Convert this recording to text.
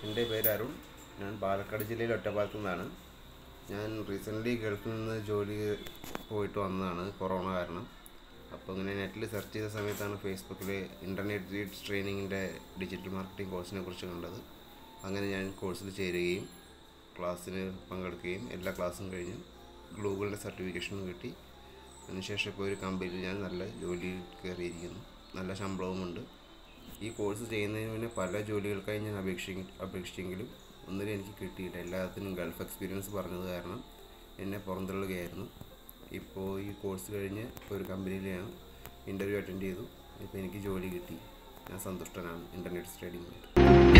എൻ്റെ പേര് അരുൺ ഞാൻ പാലക്കാട് ജില്ലയിലെ ഒറ്റപ്പാലത്തു നിന്നാണ് ഞാൻ റീസെൻ്റ്ലി ഗൾഫിൽ നിന്ന് ജോലി പോയിട്ട് വന്നതാണ് കൊറോണ കാരണം അപ്പോൾ ഇങ്ങനെ നെറ്റിൽ സെർച്ച് ചെയ്ത സമയത്താണ് ഫേസ്ബുക്കിൽ ഇൻ്റർനെറ്റ് റീഡ്സ് ട്രെയിനിങ്ങിൻ്റെ ഡിജിറ്റൽ മാർക്കറ്റിംഗ് കോഴ്സിനെ കുറിച്ച് കണ്ടത് അങ്ങനെ ഞാൻ കോഴ്സിൽ ചേരുകയും ക്ലാസ്സിന് പങ്കെടുക്കുകയും എല്ലാ ക്ലാസ്സും കഴിഞ്ഞ് ഗൂഗിളിൻ്റെ സർട്ടിഫിക്കേഷനും കിട്ടി അതിനുശേഷം ഇപ്പോൾ ഒരു കമ്പനിയിൽ ഞാൻ നല്ല ജോലിയിൽ കയറിയിരിക്കുന്നു നല്ല ശമ്പളവുമുണ്ട് ഈ കോഴ്സ് ചെയ്യുന്നതിന് മുന്നേ പല ജോലികൾക്കായി ഞാൻ അപേക്ഷി അപേക്ഷിച്ചെങ്കിലും ഒന്നിനും എനിക്ക് കിട്ടിയില്ല എല്ലാത്തിനും ഗൾഫ് എക്സ്പീരിയൻസ് പറഞ്ഞത് കാരണം എന്നെ പുറന്തള്ളുകയായിരുന്നു ഇപ്പോൾ ഈ കോഴ്സ് കഴിഞ്ഞ് ഒരു കമ്പനിയിൽ ഞാൻ ഇൻ്റർവ്യൂ അറ്റൻഡ് ചെയ്തു ഇപ്പോൾ എനിക്ക് ജോലി കിട്ടി ഞാൻ സന്തുഷ്ടനാണ് ഇൻ്റർനെറ്റ് സ്റ്റഡിയുമായിട്ട്